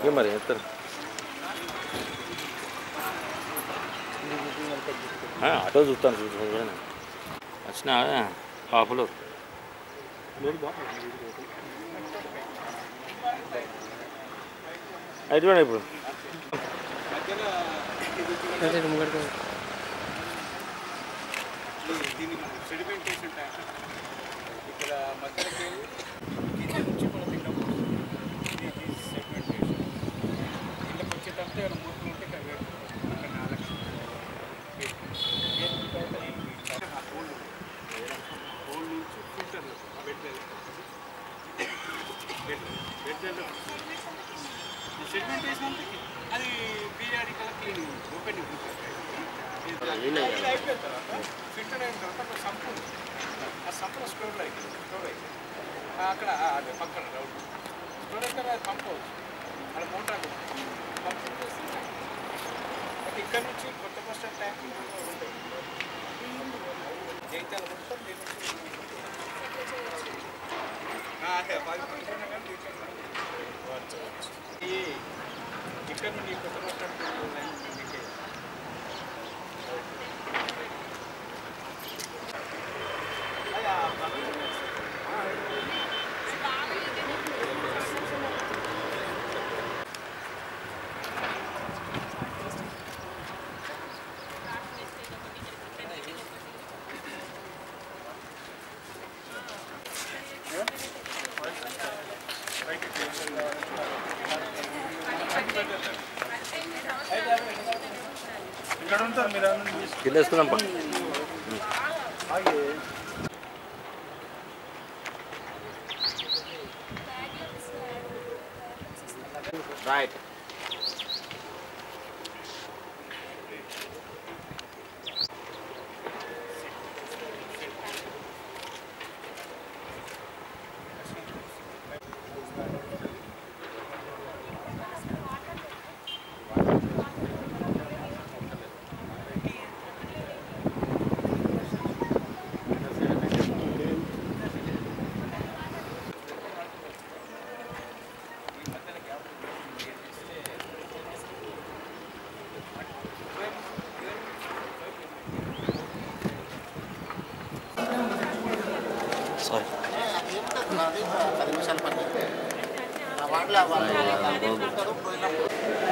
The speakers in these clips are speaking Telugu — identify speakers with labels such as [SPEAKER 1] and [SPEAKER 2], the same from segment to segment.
[SPEAKER 1] ఇంకే మరి ఎత్తారు ఆ, ఆటో చూస్తాను చూడండి వచ్చిన పాపలు అయితే చూడండి ఇప్పుడు
[SPEAKER 2] దీన్ని సెడిమెంటేషన్ ట్యాంక్ ఇక్కడ మధ్యలోకి వెళ్ళి కింద నుంచి మనం తిన్నప్పుడు ఇది సెడిమెంటేషన్ ఇళ్ళకి వచ్చేటప్పుడు ఏమైనా మూర్తులు ఉంటే ఇక్కడ వేరు ఇక్కడ నాలుగు హోల్ నుంచి filter bed bed bed sedimentation అంటే అది పీరియాడికల్ క్లీనింగ్ ఓపెనింగ్ ఇది అయిపోయిన తర్వాత ఫిల్టర్ అయిన తర్వాత ఒక సంపు ఉంది. ఆ సంపులో స్టోర్ అయింది స్టోర్ అయింది అక్కడ ఆ, అదే పక్కన రౌండ్ స్టోర్ అయితే అది పంప్ అవచ్చు అక్కడ మోటార్ ఉంది. పంప్ చేసి అయితే ఇక్కడ నుంచి కొత్త బస్ స్టాండ్ ట్యాంక్ ఉంటాయి జైత్యాల మొత్తం దీని నుంచి ఆ, అదే పది మంది ఉన్నా కానీ దీంట్లో వాడుకోవచ్చు. ఈ ఇక్కడ నుండి కొత్త బస్ స్టాండ్ లైన్ మీకే ఇక్కడ ఉంటారు మీరు
[SPEAKER 1] కింద వేసుకుందాం పా రైట్ సారీ
[SPEAKER 3] పది నిమిషాలు పని ఆ వాటిలో వాళ్ళు ఉంటారు, పోయినప్పుడు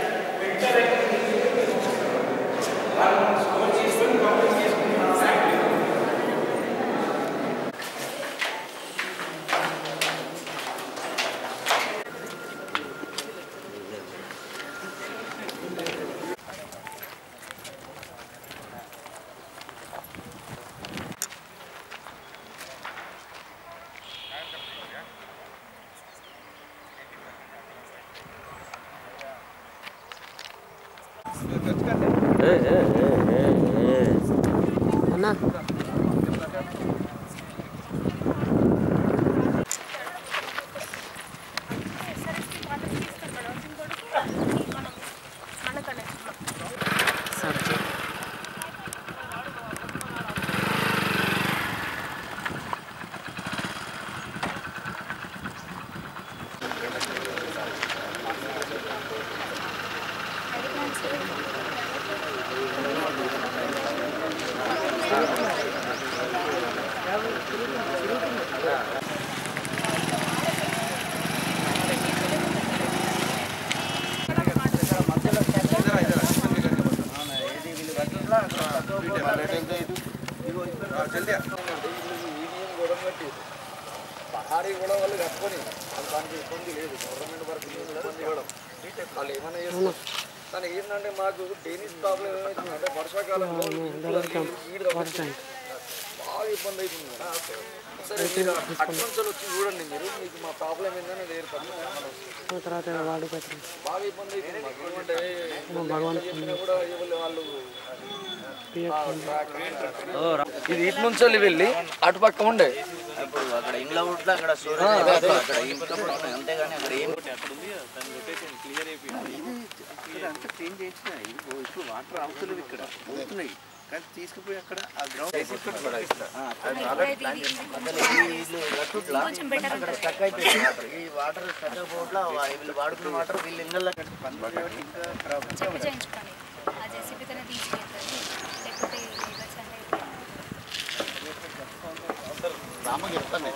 [SPEAKER 1] ఏ ఏ ఏ ఏ ఏ
[SPEAKER 4] అన్నా సబ్జెక్ట్
[SPEAKER 2] పహారీ కూడా వాళ్ళు కట్టుకొని వాళ్ళు దానికి ఇబ్బంది లేదు గవర్నమెంట్ వరకు ఇబ్బంది ఇవ్వడం వాళ్ళు ఏమైనా చేస్తారు కానీ ఏంటంటే మాకు డైనిస్ ప్రాబ్లం ఏమైతుంది అంటే వర్షాకాలంలో నీళ్ళు తగ్గుతుంది. బాగా ఇబ్బంది అవుతుంది కదా. సరే మీరు అడ్వాన్స్ వచ్చి చూడండి మీరు మీకు మా ప్రాబ్లం ఏంటని ఏర్పడుతుంది
[SPEAKER 4] తర్వాత వాడు పెట్టండి
[SPEAKER 2] బాగా ఇబ్బంది అవుతుంది మాకు ఎందుకంటే ఎంత చెప్పినా కూడా ఎవరు వాళ్ళు ఇది ఇటు నుంచి వెళ్ళి వెళ్ళి అటు పక్క ఉండే
[SPEAKER 3] ఇప్పుడు అక్కడ ఇంట్లో ఉంటే అక్కడ స్టోరేజ్ అక్కడ ఇంట్లో పడుతున్నాయి అంతేగాని అక్కడ ఏం అంతా క్లీన్ చేసిన ఇప్పుడు వాటర్ అవసరం ఇక్కడ పోతున్నాయి కానీ తీసుకుపోయి అక్కడ ఆ గ్రౌండ్
[SPEAKER 5] కొంచెం better
[SPEAKER 3] అక్కడ స్టక్ అయిపోయింది వాటర్ ఈ వాటర్ స్టక్ అయిపోవట్ల వీళ్ళు వాడుకున్న వాటర్ వీళ్ళు ఇళ్ళ ఇంకా ఖరాబ్
[SPEAKER 5] చెప్పు చేయించుకోండి ఆ జెసిబితోనే తీసుకెళ్తారు లేకపోతే లేబర్స్ అంటే
[SPEAKER 3] రామ చెప్తాను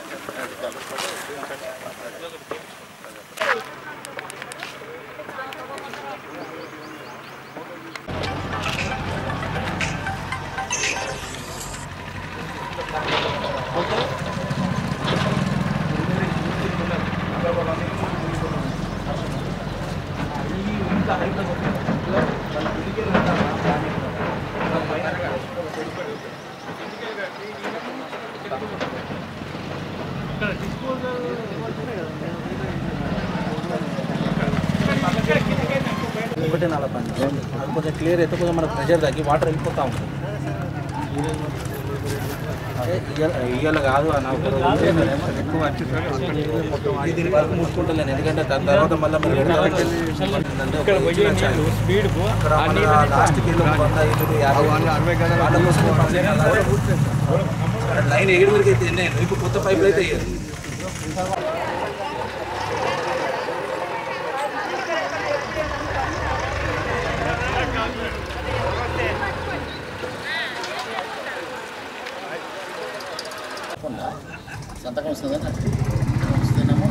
[SPEAKER 6] ఒకటే నలభై అది కొంచెం క్లియర్ అయితే కొంచెం మన ప్రెషర్ తగ్గి వాటర్ వెళ్ళిపోతూ ఉంటుంది అదే ఇయ్యాల ఇయ్యాల కాదు అన్న ఒక రోజు ఎక్కువ ఇది దీని వరకు మూసుకుంటలేను ఎందుకంటే దాని తర్వాత మళ్ళీ మీరు ఇక్కడ మన లాస్ట్కి ఇల్లు వంద ఇల్లు యాభై వాళ్ళ కోసం లైన్ ఏడు వరకు అయితే ఎన్ని ఇప్పుడు కొత్త పైపులు అయితే వేయరు.
[SPEAKER 3] సంతకం వస్తుందా వస్తేనేమో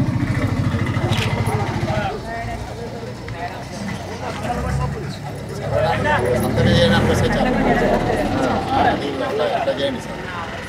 [SPEAKER 3] సంతకం చేయడానికి వస్తే చాలా ఆ, అది అట్లా అట్లా చేయండి సార్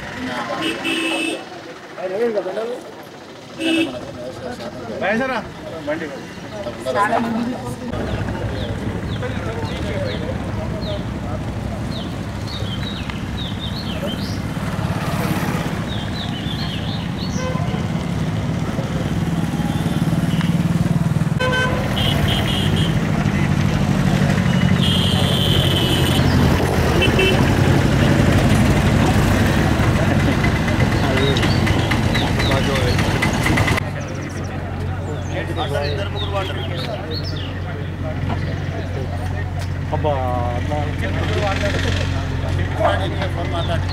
[SPEAKER 3] ఫోన్ మాట్లాడి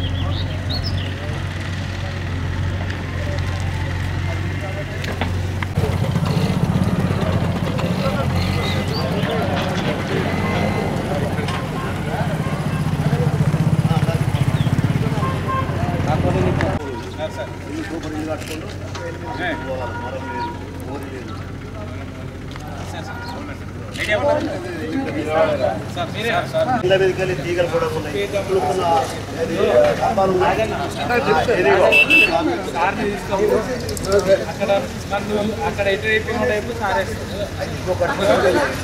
[SPEAKER 3] ఇళ్ళ మీదకి వెళ్ళి తీగలు కూడా ఉన్నాయి స్తంభాలు ఉన్నాయి.
[SPEAKER 2] అక్కడ నన్ను అక్కడ ఎటు అయిపోయిన టైపు సారేస్తుంది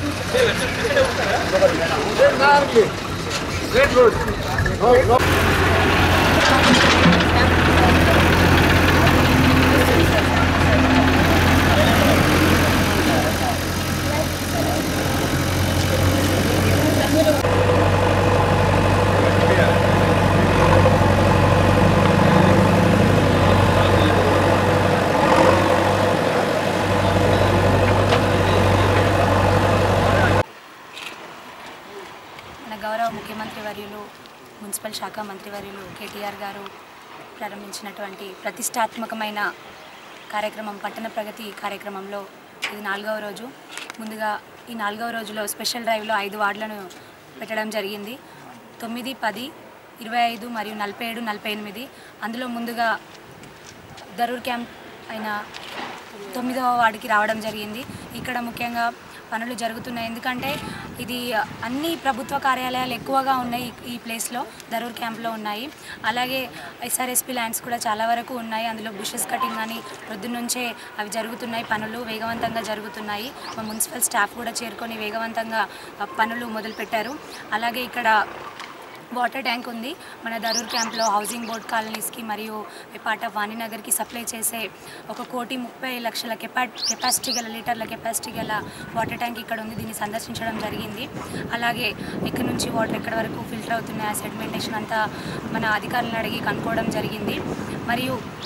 [SPEAKER 5] మన గౌరవ ముఖ్యమంత్రి వర్యులు మున్సిపల్ శాఖ మంత్రివర్యులు కేటీఆర్ గారు ప్రారంభించినటువంటి ప్రతిష్టాత్మకమైన కార్యక్రమం పట్టణ ప్రగతి కార్యక్రమంలో ఇది నాలుగవ రోజు ముందుగా ఈ నాలుగవ రోజులో స్పెషల్ డ్రైవ్లో ఐదు వార్డులను పెట్టడం జరిగింది తొమ్మిది పది ఇరవై ఐదు మరియు నలభై ఏడు నలభై ఎనిమిది అందులో ముందుగా దరూర్ క్యాంప్ అయిన తొమ్మిదవ వార్డుకి రావడం జరిగింది ఇక్కడ ముఖ్యంగా పనులు జరుగుతున్నాయి ఎందుకంటే ఇది అన్ని ప్రభుత్వ కార్యాలయాలు ఎక్కువగా ఉన్నాయి ఈ- ఈ ప్లేస్లో దరూర్ క్యాంప్లో ఉన్నాయి అలాగే ఎస్ఆర్ఎస్పి ల్యాండ్స్ కూడా చాలా వరకు ఉన్నాయి అందులో బుషెస్ కటింగ్ అని పొద్దున్నుంచే అవి జరుగుతున్నాయి పనులు వేగవంతంగా జరుగుతున్నాయి మా మున్సిపల్ స్టాఫ్ కూడా చేరుకొని వేగవంతంగా ఆ, పనులు మొదలుపెట్టారు అలాగే ఇక్కడ వాటర్ ట్యాంక్ ఉంది మన దరూర్ క్యాంప్లో హౌసింగ్ బోర్డ్ కాలనీస్కి మరియు పార్ట్ ఆఫ్ వాణినగర్కి సప్లై చేసే ఒక కోటి ముప్పై లక్షల కెపా కెపాసిటీ గల లీటర్ల కెపాసిటీ గల వాటర్ ట్యాంక్ ఇక్కడ ఉంది దీన్ని సందర్శించడం జరిగింది అలాగే ఇక్కడ నుంచి వాటర్ ఎక్కడి వరకు ఫిల్టర్ అవుతున్నాయి ఆ సెడిమెంటేషన్ అంతా మన అధికారులను అడిగి కనుక్కోవడం జరిగింది మరియు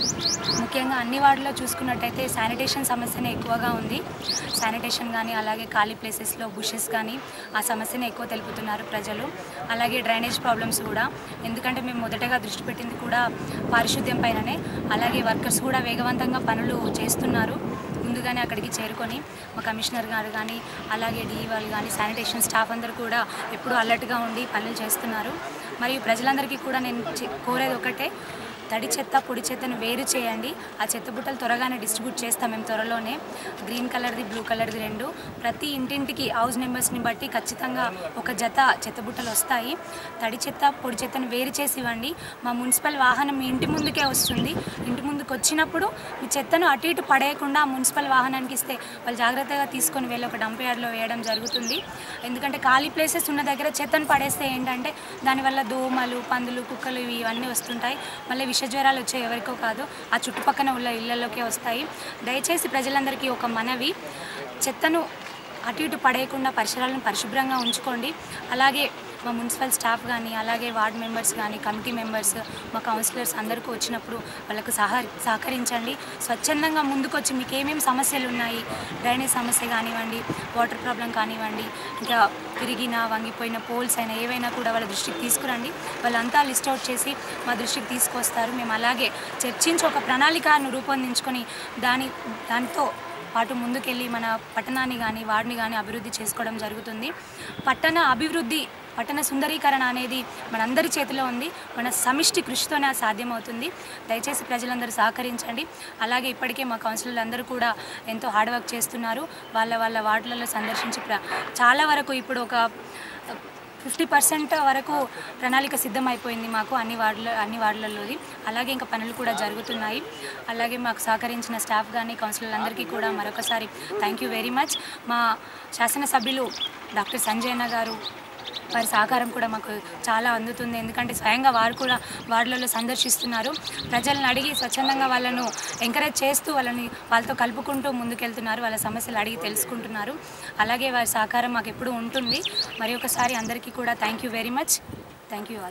[SPEAKER 5] ముఖ్యంగా అన్ని వార్డులో చూసుకున్నట్టయితే శానిటేషన్ సమస్యనే ఎక్కువగా ఉంది శానిటేషన్ కానీ అలాగే ఖాళీ ప్లేసెస్లో బుషెస్ కానీ ఆ సమస్యని ఎక్కువ తెలుపుతున్నారు ప్రజలు అలాగే డ్రైనేజ్ ప్రాబ్లమ్స్ కూడా ఎందుకంటే మేము మొదటగా దృష్టి పెట్టింది కూడా పారిశుద్ధ్యం పైననే అలాగే వర్కర్స్ కూడా వేగవంతంగా పనులు చేస్తున్నారు ముందుగానే అక్కడికి చేరుకొని మా కమిషనర్ గారు కానీ అలాగే డీ వాళ్ళు కానీ శానిటేషన్ స్టాఫ్ అందరూ కూడా ఎప్పుడూ అలర్ట్గా ఉండి పనులు చేస్తున్నారు మరియు ప్రజలందరికీ కూడా నేను చె- కోరేది ఒకటే తడి చెత్త పొడి చెత్తను వేరు చేయండి ఆ చెత్త బుట్టలు త్వరగానే డిస్ట్రిబ్యూట్ చేస్తాం మేము త్వరలోనే గ్రీన్ కలర్ది బ్లూ కలర్ది రెండు ప్రతి ఇంటింటికి హౌస్ నెంబర్స్ని బట్టి ఖచ్చితంగా ఒక జత చెత్త బుట్టలు వస్తాయి తడి చెత్త పొడి చెత్తను వేరు చేసి ఇవ్వండి మా మున్సిపల్ వాహనం మీ ఇంటి ముందుకే వస్తుంది ఇంటి ముందుకు వచ్చినప్పుడు మీ చెత్తను అటు ఇటు పడేయకుండా ఆ మున్సిపల్ వాహనానికి ఇస్తే వాళ్ళు జాగ్రత్తగా తీసుకొని వెళ్ళి ఒక డంప్ యార్డ్లో వేయడం జరుగుతుంది ఎందుకంటే ఖాళీ ప్లేసెస్ ఉన్న దగ్గర చెత్తను పడేస్తే ఏంటంటే దానివల్ల దోమలు పందులు కుక్కలు ఇవి ఇవన్నీ వస్తుంటాయి మళ్ళీ విష జ్వరాలు వచ్చే ఎవరికో కాదు ఆ చుట్టుపక్కన ఉన్న ఇళ్లలోకే వస్తాయి దయచేసి ప్రజలందరికీ ఒక మనవి చెత్తను అటు ఇటు పడేయకుండా పరిసరాలను పరిశుభ్రంగా ఉంచుకోండి అలాగే మా మున్సిపల్ స్టాఫ్ కానీ అలాగే వార్డ్ మెంబర్స్ కానీ కమిటీ మెంబర్స్ మా కౌన్సిలర్స్ అందరికీ వచ్చినప్పుడు వాళ్ళకు సహ సహకరించండి స్వచ్ఛందంగా ముందుకొచ్చి మీకు ఏమేమి సమస్యలు ఉన్నాయి డ్రైనేజ్ సమస్య కానివ్వండి వాటర్ ప్రాబ్లం కానివ్వండి ఇంకా విరిగిన వంగిపోయిన పోల్స్ అయినా ఏవైనా కూడా వాళ్ళ దృష్టికి తీసుకురండి వాళ్ళంతా లిస్ట్ అవుట్ చేసి మా దృష్టికి తీసుకొస్తారు మేము అలాగే చర్చించి ఒక ప్రణాళికను రూపొందించుకొని దాని దానితో పాటు ముందుకెళ్ళి మన పట్టణాన్ని కానీ వార్డుని కానీ అభివృద్ధి చేసుకోవడం జరుగుతుంది పట్టణ అభివృద్ధి పట్టణ సుందరీకరణ అనేది మనందరి చేతిలో ఉంది మన సమిష్టి కృషితోనే అది సాధ్యమవుతుంది దయచేసి ప్రజలందరూ సహకరించండి అలాగే ఇప్పటికే మా కౌన్సిలర్లు అందరూ కూడా ఎంతో హార్డ్ వర్క్ చేస్తున్నారు వాళ్ళ వాళ్ళ వార్డులలో సందర్శించి ప్ర చాలా వరకు ఇప్పుడు ఒక ఫిఫ్టీ పర్సెంట్ వరకు ప్రణాళిక సిద్ధమైపోయింది మాకు అన్ని వార్డుల అన్ని వార్డులలోది అలాగే ఇంకా పనులు కూడా జరుగుతున్నాయి అలాగే మాకు సహకరించిన స్టాఫ్ కానీ కౌన్సిలర్లందరికీ కూడా మరొకసారి థ్యాంక్ యూ వెరీ మచ్ మా శాసనసభ్యులు డాక్టర్ సంజయ్ అన్న గారు వారి సహకారం కూడా మాకు చాలా అందుతుంది ఎందుకంటే స్వయంగా వారు కూడా వార్డులలో సందర్శిస్తున్నారు ప్రజలను అడిగి స్వచ్ఛందంగా వాళ్ళను ఎంకరేజ్ చేస్తూ వాళ్ళని వాళ్ళతో కలుపుకుంటూ ముందుకెళ్తున్నారు వాళ్ళ సమస్యలు అడిగి తెలుసుకుంటున్నారు అలాగే వారి సహకారం మాకు ఎప్పుడూ ఉంటుంది మరి ఒకసారి అందరికీ కూడా thank you very much thank you all